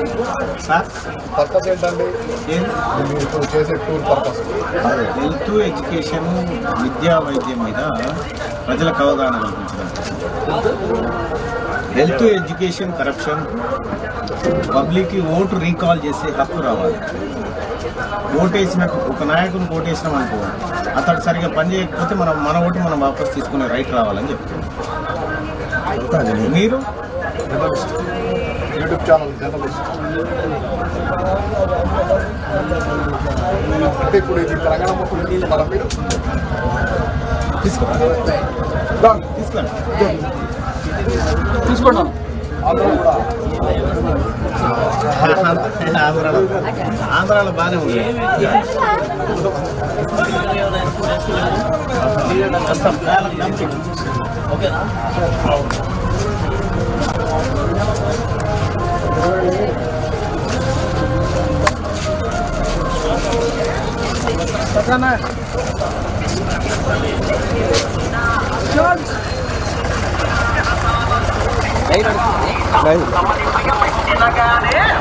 Sir purpose ఏంటండి ఏం మీరు ఇప్పుడు చేసే టూర్ పర్పస్ హెల్త్ ఎడ్యుకేషన్ విద్యా వైద్యం మీద ప్రజలకు అవగాహన కల్పించడం హెల్త్ ఎడ్యుకేషన్ కరప్షన్ పబ్లిక్కి ఓటు రీకాల్ చేసే హక్కు రావాలి ఓటేసిన ఒక నాయకుని ఓటేసినాం అనుకో అతడు సరిగా పని చేయకపోతే మనం మన ఓటు మనం వాపస్ తీసుకునే రైట్ రావాలని చెప్తున్నాం మీరు యూట్యూబ్ ఛానల్ జర్నలిస్ట్ అంటే ఇప్పుడు ఇది తెలంగాణ మొత్తం తిరుగుతున్నారా మీరు తీసుకోండి తీసుకోండి తీసుకోండి అందరూ కూడా ఆంధ్రాలో ఆంధ్రాలో బాగానే ఉంది వస్తాం. ఓకేనా